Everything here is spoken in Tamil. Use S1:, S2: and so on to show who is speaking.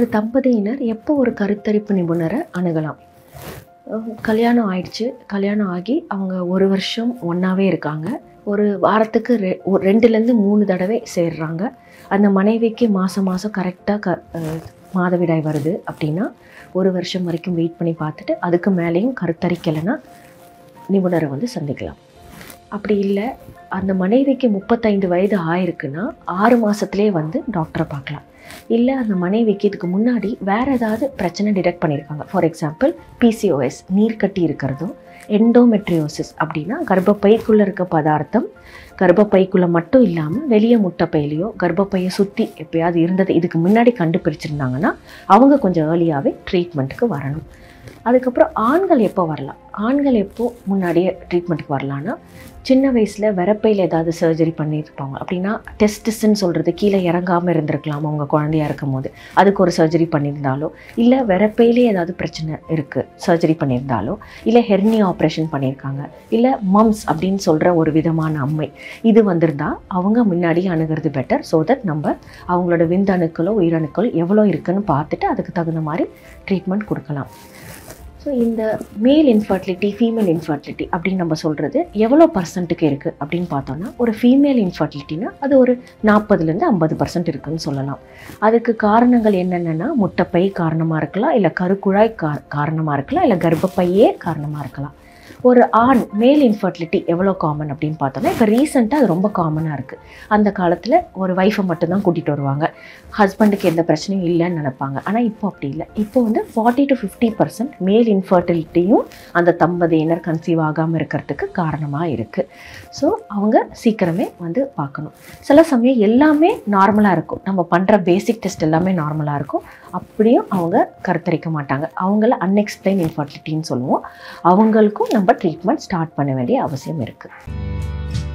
S1: ஒரு தம்பதியினர் எப்போ ஒரு கருத்தரிப்பு நிபுணரை அணுகலாம் அஹ் கல்யாணம் ஆயிடுச்சு கல்யாணம் ஆகி அவங்க ஒரு வருஷம் ஒன்றாவே இருக்காங்க ஒரு வாரத்துக்கு ரெ ஒரு ரெண்டுலேருந்து மூணு தடவை சேர்றாங்க அந்த மனைவிக்கு மாதம் மாதம் கரெக்டாக க அஹ் மாதவிடாய் வருது அப்படின்னா ஒரு வருஷம் வரைக்கும் வெயிட் பண்ணி பார்த்துட்டு அதுக்கு மேலேயும் கருத்தரிக்கலைன்னா நிபுணரை வந்து சந்திக்கலாம் அப்படி இல்லை அந்த மனைவிக்கு முப்பத்தைந்து வயது ஆயிருக்குன்னா ஆறு மாதத்துலேயே வந்து டாக்டரை பார்க்கலாம் இல்லை அந்த மனைவிக்கு இதுக்கு முன்னாடி வேறு ஏதாவது பிரச்சனை டிடெக்ட் பண்ணியிருக்காங்க ஃபார் எக்ஸாம்பிள் பிசிஓஎஸ் நீர்க்கட்டி இருக்கிறதும் எண்டோமெட்ரியோசிஸ் அப்படின்னா கர்ப்பப்பைக்குள்ளே இருக்க பதார்த்தம் கர்ப்பப்பைக்குள்ளே மட்டும் இல்லாமல் வெளியே முட்டைப்பையிலையோ கர்ப்பப்பையை சுற்றி எப்பயாவது இருந்தது இதுக்கு முன்னாடி கண்டுபிடிச்சிருந்தாங்கன்னா அவங்க கொஞ்சம் ஏர்லியாகவே ட்ரீட்மெண்ட்டுக்கு வரணும் அதுக்கப்புறம் ஆண்கள் எப்போ வரலாம் ஆண்கள் எப்போ முன்னாடியே ட்ரீட்மெண்ட்டுக்கு வரலான்னா சின்ன வயசில் விரப்பையில் ஏதாவது சர்ஜரி பண்ணியிருப்பாங்க அப்படின்னா டெஸ்டிஸ்ன்னு சொல்கிறது கீழே இறங்காமல் இருந்திருக்கலாம் அவங்க குழந்தையா இருக்கும் போது அதுக்கு ஒரு சர்ஜரி பண்ணியிருந்தாலோ இல்லை விரப்பையிலே ஏதாவது பிரச்சனை இருக்குது சர்ஜரி பண்ணியிருந்தாலோ இல்லை ஹெர்னி ஆப்ரேஷன் பண்ணியிருக்காங்க இல்லை மம்ஸ் அப்படின்னு சொல்கிற ஒரு விதமான அம்மை இது வந்திருந்தா அவங்க முன்னாடியே அணுகிறது பெட்டர் ஸோ தட் நம்ம அவங்களோட விந்தணுக்களோ உயிரணுக்களோ எவ்வளோ இருக்குன்னு பார்த்துட்டு அதுக்கு தகுந்த மாதிரி ட்ரீட்மெண்ட் கொடுக்கலாம் ஸோ இந்த மேல் இன்ஃபர்டிலிட்டி ஃபீமேல் இன்ஃபர்டிலிட்டி அப்படின்னு நம்ம சொல்கிறது எவ்வளோ பர்சன்ட்டுக்கு இருக்குது அப்படின்னு பார்த்தோம்னா ஒரு ஃபீமேல் இன்ஃபர்டிலிட்டினா அது ஒரு நாற்பதுலேருந்து ஐம்பது பர்சன்ட் இருக்குன்னு சொல்லலாம் அதுக்கு காரணங்கள் என்னென்னா முட்டைப்பை காரணமாக இருக்கலாம் இல்லை கருக்குழாய் கா காரணமாக இருக்கலாம் இல்லை கர்ப்பப்பையே காரணமாக இருக்கலாம் ஒரு ஆண் மேல் இன்ஃபர்டிலிட்டி எவ்வளோ காமன் அப்படின்னு பார்த்தோம்னா இப்போ ரீசெண்டாக அது ரொம்ப காமனாக இருக்குது அந்த காலத்தில் ஒரு ஒய்ஃபை மட்டும்தான் கூட்டிகிட்டு வருவாங்க ஹஸ்பண்டுக்கு எந்த பிரச்சனையும் இல்லைன்னு நினைப்பாங்க ஆனால் இப்போ அப்படி இல்லை இப்போ வந்து ஃபார்ட்டி டு ஃபிஃப்டி பர்சன்ட் மேல் இன்ஃபர்டிலிட்டியும் அந்த தம்பதியினர் கன்சீவ் ஆகாமல் இருக்கிறதுக்கு காரணமாக இருக்குது ஸோ அவங்க சீக்கிரமே வந்து பார்க்கணும் சில சமயம் எல்லாமே நார்மலாக இருக்கும் நம்ம பண்ணுற பேசிக் டெஸ்ட் எல்லாமே நார்மலாக இருக்கும் அப்படியும் அவங்க கருத்தரிக்க மாட்டாங்க அவங்கள அன்எக்ஸ்பிளைன் இன்ஃபர்டிலிட்டின்னு சொல்லுவோம் அவங்களுக்கும் நம்ம ட்ரீட்மெண்ட் ஸ்டார்ட் பண்ண வேண்டிய அவசியம் இருக்குது